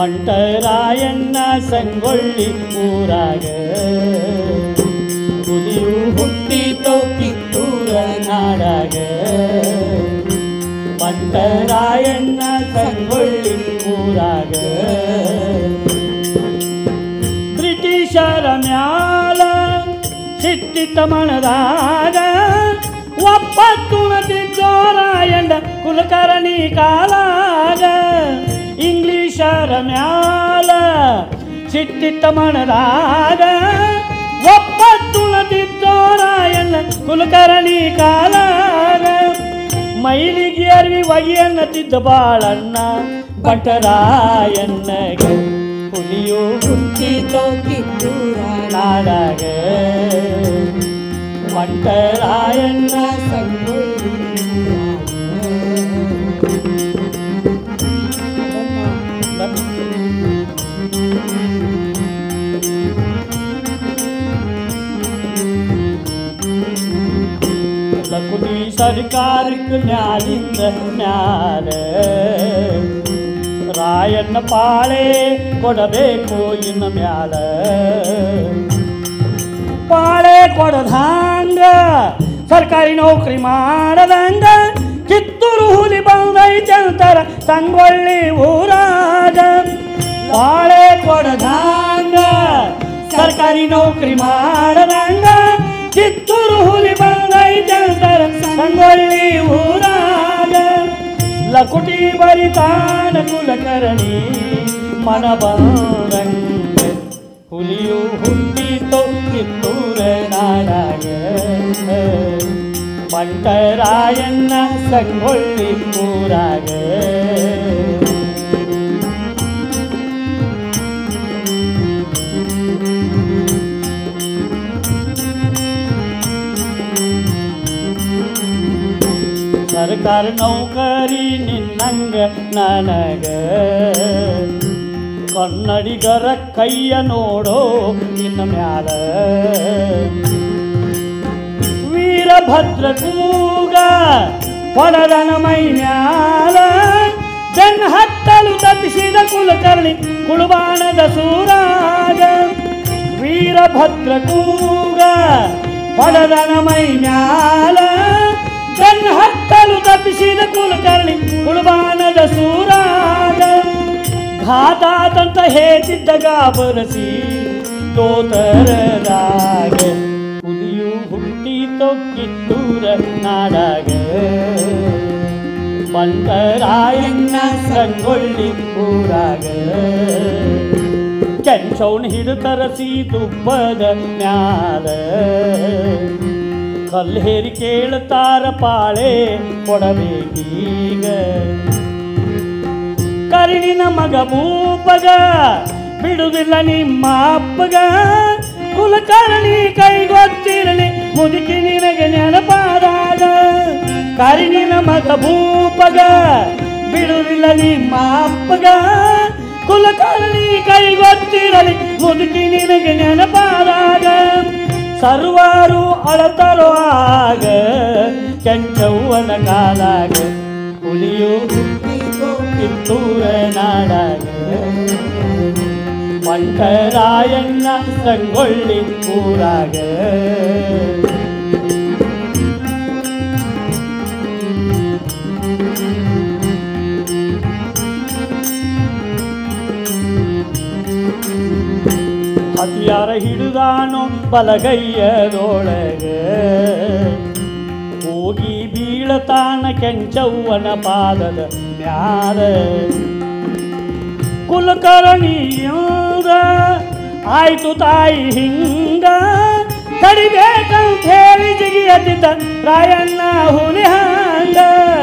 ಬಂಟರಾಯಣ್ಣ ಸಂಗೊಳ್ಳಿ ಊರಾಗ ಹುಲಿಯು ಹುಟ್ಟಿತೋ ಕಿತ್ತೂರ ನಾಡಾಗ ಬಂಟರಾಯಣ್ಣ ಸಂಗೊಳ್ಳಿ ಊರಾಗ ಬ್ರಿಟಿಷರ ಮ್ಯಾಲ ಸಿಟ್ಟಿತ ಮನದಾಗ ಒಪ್ಪತ್ತುಣತಿದ್ದೋರಾಯಣ್ಣ ಕುಲಕರ್ಣಿ ಕಾಲಾಗ ಇಂಗ್ಲಿಷರ ಮ್ಯಾಲ ಸಿಟ್ಟಿತ ಮನದಾಗ ಒಪ್ಪತ್ತುಣತಿದ್ದೋರಾಯಣ್ಣ ಕುಲಕರ್ಣಿ ಕಾಲಾಗ ಮೈಲಿಗೆ ಅರ್ವಿ ಒಗೆಯನ್ನತಿದ್ದ ಬಾಳಣ್ಣ ಬಟರಾಯಣ್ಣಗೆ ಹುಲಿಯು ಹುಟ್ಟಿತೋ ಕಿತ್ತೂರ ನಾಡಾಗ ಬಂಟರಾಯಣ್ಣ ಸಂಗೊಳ್ಳಿ ಲಕುಟಿ ಸರ್ಕಾರಕ್ಕೆ ಮ್ಯಾಲಿಂದ ಮ್ಯಾಲ ರಾಯಣ್ಣ ಪಾಳೆ ಕೊಡಬೇಕು ಇನ್ನು ಮ್ಯಾಲ ಪಾಳೆ ಕೊಡದಂಗ ಸರ್ಕಾರಿ ನೌಕರಿ ಮಾಡದಂಗ ಕಿತ್ತೂರು ಹುಲಿ ಬಂದೈತೆ ಅಂತಾರ ಸಂಗೊಳ್ಳಿ ಊರಾಗ ಪಾಳೆ ಕೊಡದಂಗ ಸರ್ಕಾರಿ ನೌಕರಿ ಮಾಡದಂಗ ಕಿತ್ತೂರು ಹುಲಿ ಬಂದೈತೆ ಅಂತಾರ ಸಂಗೊಳ್ಳಿ ಊರಾಗ ಲಕುಟಿ ಬರಿತಾನ ಕುಲಕರ್ಣಿ ಮನ ಬಂದಂಗ ಹುಲಿಯು ಹುಟ್ಟಿತೋ ಕಿತ್ತೂರ ನಾಡಾಗ ಬಂಟರಾಯಣ್ಣ ಸಂಗೊಳ್ಳಿ ಊರಾಗ ಸರ್ಕಾರ ನೌಕರಿ ನಿನ್ನಂಗ ನನಗ ಕನ್ನಡಿಗರ ಕೈಯ ನೋಡೋ ನಿನ್ನ ಮ್ಯಾಲ ವೀರಭದ್ರ ಕೂಗ ಹೊಡದನ ಮೈ ಮ್ಯಾಲ ಬೆನ್ನ ಹತ್ತಲು ತಪ್ಪಿಸಿದ ಕುಲಕರ್ಣಿ ಕುಳುಬಾಣದ ಸೂರಾಗ ವೀರಭದ್ರ ಕೂಗ ಹೊಡದನ ಮೈ ಮ್ಯಾಲ ಬೆನ್ನ ಹತ್ತಲು ತಪ್ಪಿಸಿದ ಕುಲಕರ್ಣಿ ಕುಳುಬಾಣದ ಸೂರಾಗ ಘಾತಾತಂತ ಹೇತಿದ್ದ ಗಾಬರಸಿ ತೋತರದಾಗ ಹುಲಿಯು ಹುಟ್ಟಿತೋ ಕಿತ್ತೂರ ನಾಡಾಗ ಬಂದರಾಯಣ್ಣ ಸಂಗೊಳ್ಳಿ ಊರಾಗ ಕೆಂಚೌನ್ ಹಿಡಿತರಸಿ ತುಪ್ಪದ ಮ್ಯಾಲ ಕಲ್ಲು ಹೇರಿ ಕೇಳ್ತಾರ ಪಾಳೆ ಕೊಡಬೇಕೀಗ ಕರಿಣಿನ ಮಗ ಭೂಪಗ ಬಿಡುವುದಿಲ್ಲ ನಿಮ್ಮ ಅಪ್ಪಗ ಕುಲಕರ್ಣಿ ಕೈಗೊತ್ತಿರಲಿ ಮುದುಕಿ ನಿನಗೆ ನೆನಪಾದಾಗ ಕರಿಣಿನ ಮಗ ಭೂಪಗ ಬಿಡುವುದಿಲ್ಲ ನಿಮ್ಮ ಅಪ್ಪಗ ಕುಲಕರ್ಣಿ ಕೈಗೊತ್ತಿರಲಿ ಮುದುಕಿ ನಿನಗೆ ನೆನಪಾದಾಗ ಸರ್ವರು ಅಳತರೋ ಆಗ ಕೆಂಚವ್ವನ ಕಾಲಾಗ ಹುಲಿಯು ಹುಟ್ಟಿತೋ ಕಿತ್ತೂರ ನಾಡಾಗ ಮಂಟರಾಯಣ್ಣ ಸಂಗೊಳ್ಳಿ ಊರಾಗ ಹತಿಯಾರ ಹಿಡಿದಾನು ಬಲಗೈಯದೊಳಗ ಹೋಗಿ ಬೀಳತಾನ ಕೆಂಚವ್ವನ ಪಾದದ ಮ್ಯಾಲ ಕುಲಕರ್ಣಿಯೋದ ಆಯ್ತು ತಾಯಿ ಹಿಂಗ ತಡಿಬೇಕಂತ ಹೇಳಿ ಜಿಗಿಯತ್ತಿದ್ದ ರಾಯಣ್ಣ ಹುಲಿ ಹಂಗ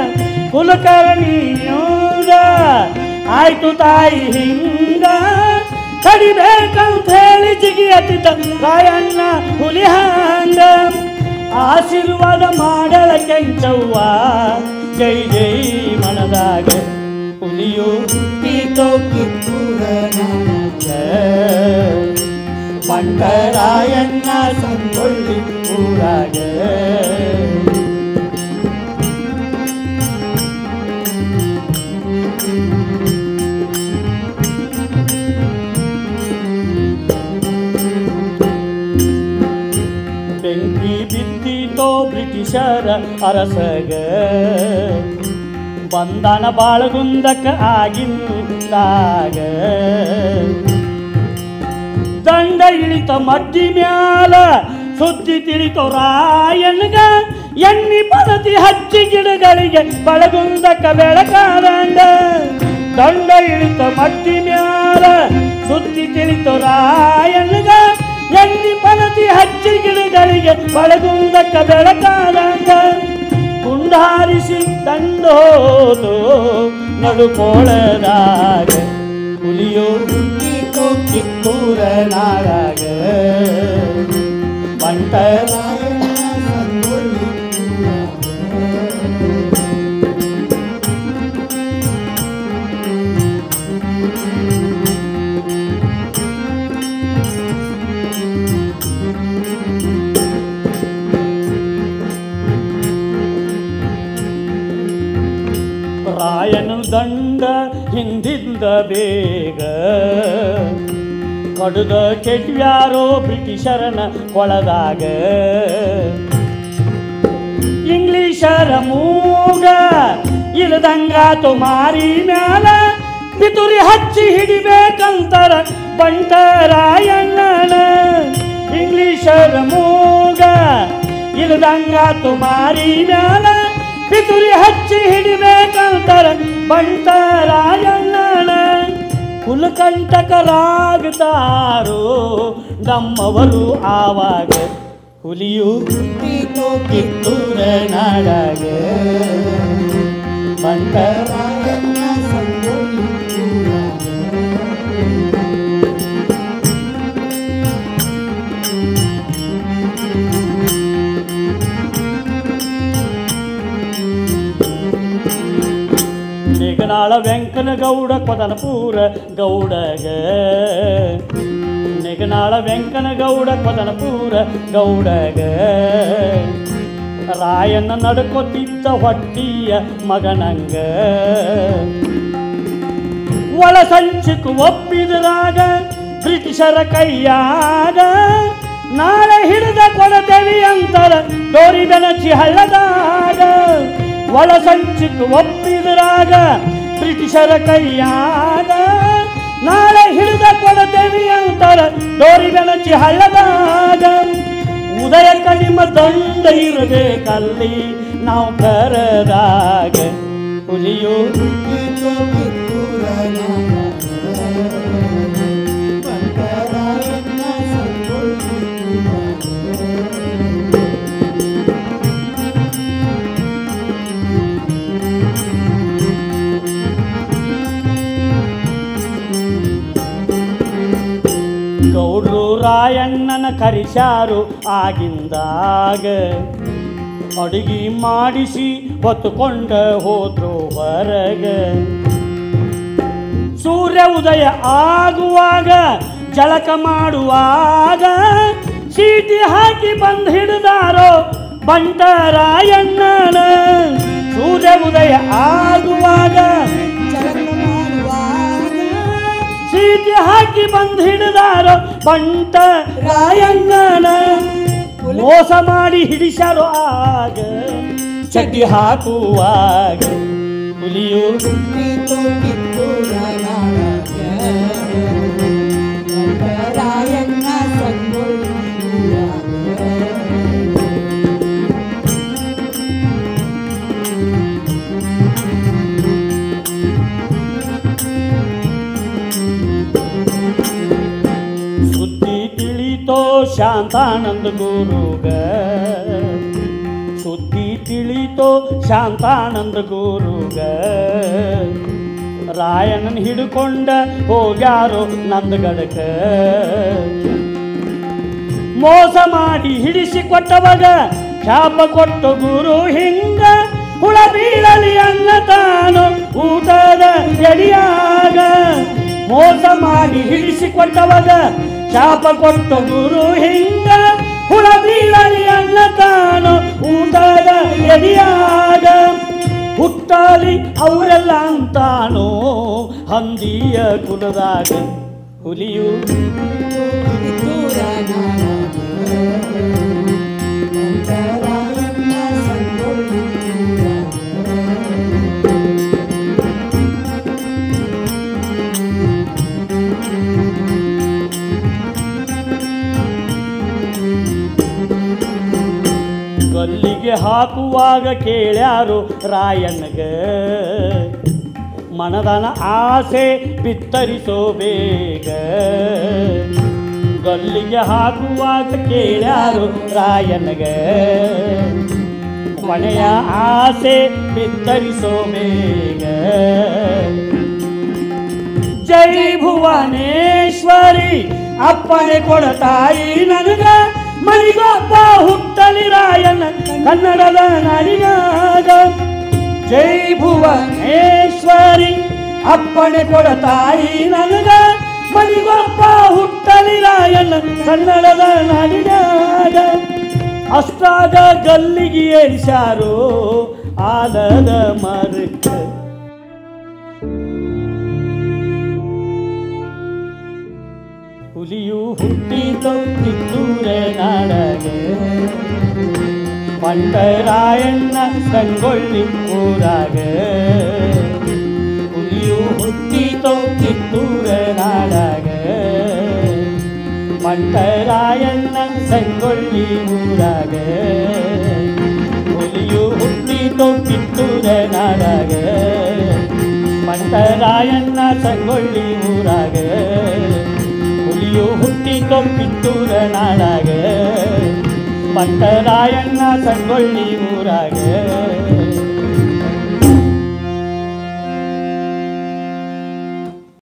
ಕುಲಕರ್ಣಿಯೋದ ಆಯ್ತು ತಾಯಿ ಹಿಂಗ ತಡಿಬೇಕಂತ ಹೇಳಿ ಜಿಗಿಯತ್ತಿದ್ದ ರಾಯಣ್ಣ ಹುಲಿ ಹಂಗ ಆಶೀರ್ವಾದ ಮಾಡಳ ಕೆಂಚವ್ವ ಜೈ ಜೈ ಮನದಾಗ ಹುಲಿಯು ಹುಟ್ಟಿತೋ ಕಿತ್ತೂರ ನಾಡಾಗ ಬಂಟರಾಯಣ್ಣ ಸಂಗೊಳ್ಳಿ ಊರಾಗ ತಿಳಿತೋ ಬ್ರಿಟಿಷರ ಅರಸಗ ಬಂಧನ ಬಾಳಗುಂದಕ ಆಗಿಂದಾಗ ದಂಡ ಇಳಿತ ಮಡ್ಡಿ ಮ್ಯಾಲ ಸುದ್ದಿ ತಿಳಿತೋ ರಾಯಣ್ಗ ಎಣ್ಣಿ ಪದತಿ ಹಚ್ಚಿ ಗಿಡಗಳಿಗೆ ಬಳಗುಂದಕ ಬೆಳಕಾದಂಗ ದಂಡ ಇಳಿತ ಮಡ್ಡಿ ಮ್ಯಾಲ ಸುದ್ದಿ ತಿಳಿತೋ ರಾಯಣ್ಗ ಎಣ್ಣಿ ಪದತಿ ಹಚ್ಚಿ ಗಿಡಗಳಿಗೆ ಬಳಗುಂದಕ ಬೆಳಕಾದಂಗ ಕುಂಡಾರಿಸಿ ದಂಡೋದು ನಡುಕೋಳದಾಗ ಹುಲಿಯೋ ಕಿತ್ತೋ ಕಿತ್ತೂರ ನಾಡಾಗ ಬಂಟರ ರಾಯಣ್ಣ ಸಂಗೊಳ್ಳಿ ರಾಯನ ದಂಡ ಹಿಂದಿಂದ ಬೇಗ ಕಡುದ ಕೆಟ್ವ್ಯಾರೋ ಬ್ರಿಟಿಷರನ ಕೊಳದಾಗ ಇಂಗ್ಲಿಷರ ಮೂಗ ಇಲ್ದಂಗಾತು ಮಾರಿ ಮ್ಯಾಲ ಪಿತುರಿ ಹಚ್ಚಿ ಹಿಡಿಬೇಕಂತರ ಬಂಟರಾಯಣ್ಣನ ಇಂಗ್ಲಿಷರ ಮೂಗ ಇಲ್ದಂಗಾತು ಮಾರಿ ಮ್ಯಾಲ ಪಿತುರಿ ಹಚ್ಚಿ ಹಿಡಿಬೇಕಂತರ ಬಂಟರಾಯಣ್ಣನ ಕುಲಕಂಟಕರಾಗ್ತಾರೋ ನಮ್ಮವರು ಆವಾಗ ಹುಲಿಯು ಕಿತ್ತೋ ಕಿತ್ತೂರ ನಾಡಾಗ ಬಂಟರ ರಾಯಣ್ಣ ಸಂಗೊಳ್ಳಿ ನಿಗನಾಳ ವೆಂಕನ ಗೌಡ ಕೊದನಪೂರ ಗೌಡಗ ನಿಗನಾಳ ವೆಂಕನ ಗೌಡ ಕೊದನಪೂರ ಗೌಡಗ ರಾಯನ ನಡ್ಕೊತಿದ್ದ ಹೊಟ್ಟಿಯ ಮಗನಂಗ ಒಳ ಸಂಚಕು ಒಪ್ಪಿದ್ರಾಗ ಬ್ರಿಟಿಷರ ಕೈಯಾಗ ನಾಳೆ ಹಿಡಿದ ಕೊಡತೆವಿ ಅಂತರ ಡೋರಿ ಬೆನಚಿ ಹಳ್ಳದಾಗ ಒಳ ಸಂಚಕು ಒಪ್ಪಿದ್ರಾಗ ಬ್ರಿಟಿಷರ ಕೈಯಾಗ ನಾಳೆ ಹಿಡಿದ ಕೊಡತೆವಿ ಅಂತರ ಡೋರಿ ಬೆನಚಿ ಹಳ್ಳದಾಗ ಉದಯ ಕಡಿಮ ದಂಡ ಇರಬೇಕಲ್ಲಿ ನಾವು ಕರದಾಗ ಹುಲಿಯೋ ಕಿತ್ತೋ ಕಿತ್ತೂರ ರಾಯಣ್ಣ ಸಂಗೊಳ್ಳಿ ಗೌಡ್ರು ರಾಯಣ್ಣನ ಕರಿಸ್ಯಾರು ಆಗಿಂದಾಗ ಅಡುಗೆ ಮಾಡಿಸಿ ಹೊತ್ತುಕೊಂಡ ಹೋದ್ರು ಹೊರಗ ಸೂರ್ಯ ಉದಯ ಆಗುವಾಗ ಜಳಕ ಮಾಡುವಾಗ ಸೀಟಿ ಹಾಕಿ ಬಂದು ಹಿಡಿದಾರೋ ಬಂಟರಾಯಣ್ಣನ ಸೂರ್ಯ ಉದಯ ಆಗುವಾಗ ಜಳಕ ಮಾಡುವಾಗ ಸೀಟಿ ಹಾಕಿ ಬಂದು ಹಿಡಿದಾರೋ ಬಂಟ ರಾಯಣ್ಣನ ಮೋಸ ಮಾಡಿ ಹಿಡಿಸರು ಆಗ ಚಡ್ಡಿ ಹಾಕುವಾಗ ಹುಲಿಯು ಕಿತ್ತೋ ಕಿತ್ತೂರ ರಾಯಣ್ಣ ಸಂಗೊಳ್ಳಿ ಸುದ್ದಿ ತಿಳಿತೋ ಶಾಂತಾನಂದ ಗುರುಗ ಸುದ್ದಿ ತಿಳಿತೋ ಶಾಂತಾನಂದ ಗುರುಗ ರಾಯಣ್ಣನ ಹಿಡ್ಕೊಂಡ ಹೋಗ್ಯಾರೋ ನಂದಗಡಕ ಮೋಸ ಮಾಡಿ ಹಿಡಿಸಿ ಕೊಟ್ಟವಾಗ ಶಾಪ ಕೊಟ್ಟು ಗುರು ಹಿಂಗ ಹುಳ ಬೀಳಲಿ ಅನ್ನ ತಾನು ಊಟದ ಎಡಿಯಾಗ ಮೋಸ ಮಾಡಿ ಹಿಡಿಸಿ ಕೊಟ್ಟವಾಗ ಶಾಪ ಕೊಟ್ಟು ಗುರು ಹಿಂಗ ಹುಳ ಬೀಳಲಿ ಅನ್ನ ತಾನು ಊಟದ ಎಡಿಯಾಗ ಹುಟ್ಟಾಲಿ ಅವರೆಲ್ಲ ಅಂತಾನೋ ಹಂದಿಯ ಕುಲದಾಗ ಹುಲಿಯು ಕಿತ್ತೂರ ರಾಯಣ್ಣ ಗಲ್ಲಿಗೆ ಹಾಕುವಾಗ ಕೇಳ್ಯಾರು ರಾಯಣ್ಣಗ ಮನದನ ಆಸೆ ಬಿತ್ತರಿಸೋ ಬೇಗ ಗಲ್ಲಿಗೆ ಹಾಕುವಾಗ ಕೇಳ್ಯಾರು ರಾಯಣ್ಣಗ ಮನೆಯ ಆಸೆ ಬಿತ್ತರಿಸೋ ಬೇಗ ಜೈ ಭುವನೇಶ್ವರಿ ಅಪ್ಪಣೆ ಕೊಡತಾಯಿ ನನಗ ಮನಿಗೊಬ್ಬ ಹುಟ್ಟಲಿ ರಾಯನ ಕನ್ನಡದ ನಾಡಿನಾಗ ಜೈ ಭುವನೇಶ್ವರಿ ಅಪ್ಪಣೆ ಕೊಡತಾಯಿ ನನಗ ಮನಿಗೊಬ್ಬ ಹುಟ್ಟಲಿ ರಾಯನ ಕನ್ನಡದ ನಾಡಿನಾಗ ಅಷ್ಟಾಗ ಗಲ್ಲಿಗೆ ಏರಿಸ್ಯಾರು ಆಲದ ಮರಕ ಹುಲಿಯು ಹುಟ್ಟಿತು ಕಿತ್ತೂರ ನಾಡಗೆ ಪಂಡರಾಯಣ್ಣ ಸಂಗೊಳ್ಳಿ ಊರಾಗ ಹುಲಿಯು ಹುಟ್ಟಿತು ಕಿತ್ತೂರ ನಾಡಗ ಪಂಡರಾಯಣ್ಣ ಸಂಗೊಳ್ಳಿ ಊರಾಗ ಹುಲಿಯು ಹುಟ್ಟಿತು ಕಿತ್ತೂರ ನಾಡಗ ಪಂಡರಾಯಣ್ಣ ಸಂಗೊಳ್ಳಿ ಊರಾಗ ಹುಲಿಯು ಹುಟ್ಟಿತು ಕಿತ್ತೂರ ನಾಡಾಗ ಪಂಟರಾಯಣ್ಣ ಸಂಗೊಳ್ಳಿ ಊರಾಗ